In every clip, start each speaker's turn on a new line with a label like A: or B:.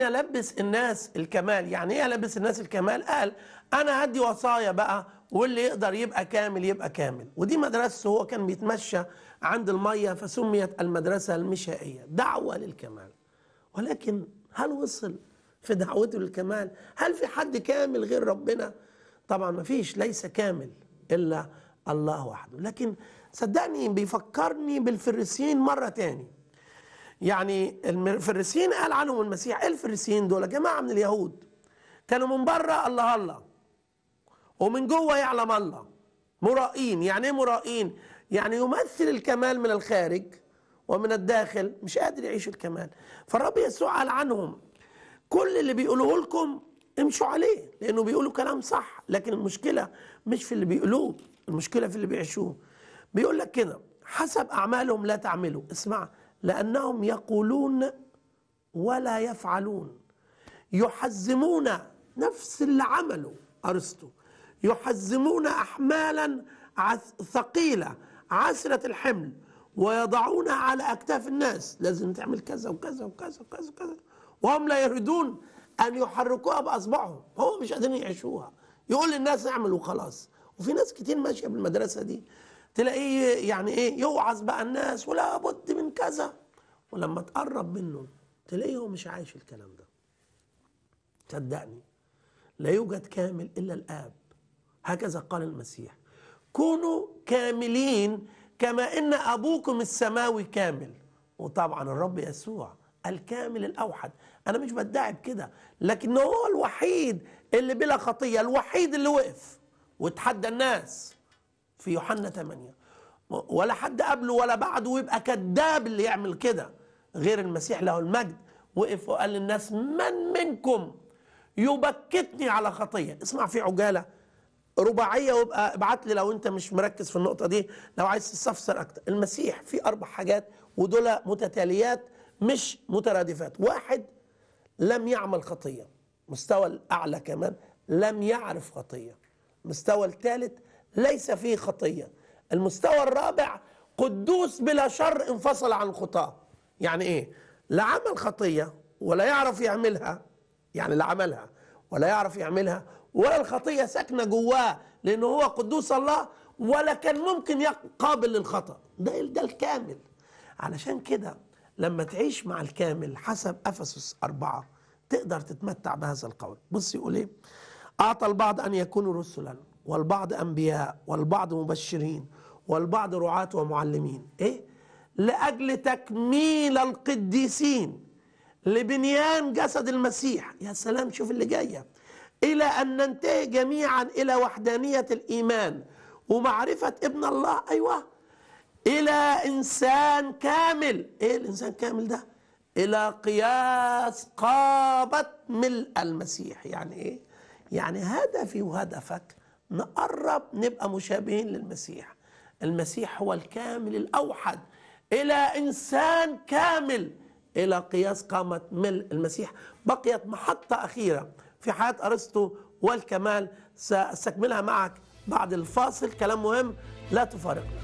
A: يلبس الناس الكمال يعني ايه يلبس الناس الكمال قال انا هدي وصايا بقى واللي يقدر يبقى كامل يبقى كامل ودي مدرسته هو كان بيتمشى عند المية فسميت المدرسة المشائية دعوة للكمال ولكن هل وصل في دعوته للكمال هل في حد كامل غير ربنا طبعا ما فيش ليس كامل إلا الله وحده لكن صدقني بيفكرني بالفريسيين مرة تاني يعني الفريسيين قال عنهم المسيح ايه الفريسيين دول جماعة من اليهود كانوا من بره الله الله ومن جوه يعلم الله مرائين يعني ايه مرائين يعني يمثل الكمال من الخارج ومن الداخل مش قادر يعيش الكمال فالرب يسوع قال عنهم كل اللي بيقولوه لكم امشوا عليه لانه بيقولوا كلام صح لكن المشكله مش في اللي بيقولوه المشكله في اللي بيعيشوه بيقول لك كده حسب اعمالهم لا تعملوا اسمع لانهم يقولون ولا يفعلون يحزمون نفس اللي عمله ارسطو يحزمون احمالا عث- ثقيله عسره الحمل ويضعونها على اكتاف الناس لازم تعمل كذا وكذا وكذا وكذا وكذا وهم لا يريدون ان يحركوها باصبعهم هم مش قادرين يعيشوها يقول للناس اعمل وخلاص وفي ناس كتير ماشيه بالمدرسه دي تلاقيه يعني ايه يوعظ بقى الناس ولا بد من كذا ولما تقرب منه تلاقيه هو مش عايش الكلام ده صدقني لا يوجد كامل الا الاب هكذا قال المسيح كونوا كاملين كما ان ابوكم السماوي كامل وطبعا الرب يسوع الكامل الاوحد انا مش بدعي بكده لكن هو الوحيد اللي بلا خطيه الوحيد اللي وقف وتحدى الناس في يوحنا 8 ولا حد قبله ولا بعده ويبقى كذاب اللي يعمل كده غير المسيح له المجد وقف وقال للناس من منكم يبكتني على خطيه اسمع في عجاله رباعيه وابقى ابعت لي لو انت مش مركز في النقطه دي لو عايز تستفسر اكتر المسيح في اربع حاجات ودول متتاليات مش مترادفات واحد لم يعمل خطيه مستوى الاعلى كمان لم يعرف خطيه المستوى الثالث ليس فيه خطيه المستوى الرابع قدوس بلا شر انفصل عن الخطاه يعني ايه لا عمل خطيه ولا يعرف يعملها يعني لا عملها ولا يعرف يعملها ولا الخطيه ساكنه جواه لانه هو قدوس الله ولا كان ممكن يق- قابل للخطا ده ده الكامل علشان كده لما تعيش مع الكامل حسب افسس أربعة تقدر تتمتع بهذا القول بص يقول ايه اعطى البعض ان يكونوا رسلا والبعض انبياء والبعض مبشرين والبعض رعاة ومعلمين ايه لاجل تكميل القديسين لبنيان جسد المسيح يا سلام شوف اللي جايه الى ان ننتهي جميعا الى وحدانيه الايمان ومعرفه ابن الله ايوه الى انسان كامل ايه الانسان كامل ده الى قياس قامه ملء المسيح يعني ايه يعني هدفي وهدفك نقرب نبقى مشابهين للمسيح المسيح هو الكامل الاوحد الى انسان كامل الى قياس قامه ملء المسيح بقيت محطه اخيره في حياه ارسطو والكمال ساستكملها معك بعد الفاصل كلام مهم لا تفارقنا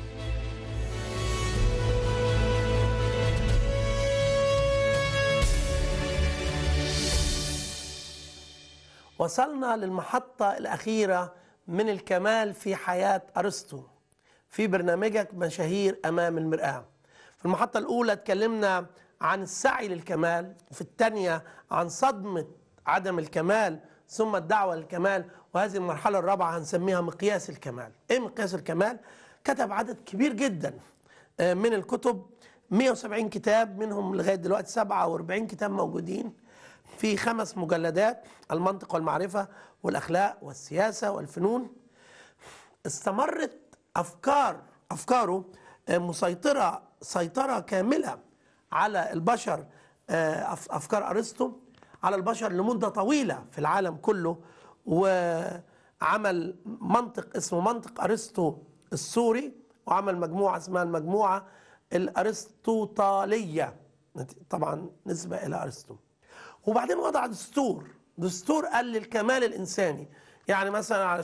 A: وصلنا للمحطة الأخيرة من الكمال في حياة أرسطو في برنامجك مشاهير أمام المرآة في المحطة الأولى اتكلمنا عن السعي للكمال وفي الثانية عن صدمة عدم الكمال ثم الدعوة للكمال وهذه المرحلة الرابعة هنسميها مقياس الكمال إيه مقياس الكمال؟ كتب عدد كبير جدا آه، من الكتب 170 كتاب منهم لغاية دلوقتي 47 كتاب موجودين في خمس مجلدات المنطق والمعرفة والأخلاق والسياسة والفنون استمرت أفكار أفكاره آه، مسيطرة سيطرة كاملة على البشر آه، أف- أفكار أرسطو على البشر لمدة طويلة في العالم كله وعمل منطق اسمه منطق أرسطو السوري وعمل مجموعة اسمها المجموعة الأرسطوطالية طبعا نسبة إلى أرسطو وبعدين وضع دستور دستور قال للكمال الإنساني يعني مثلا على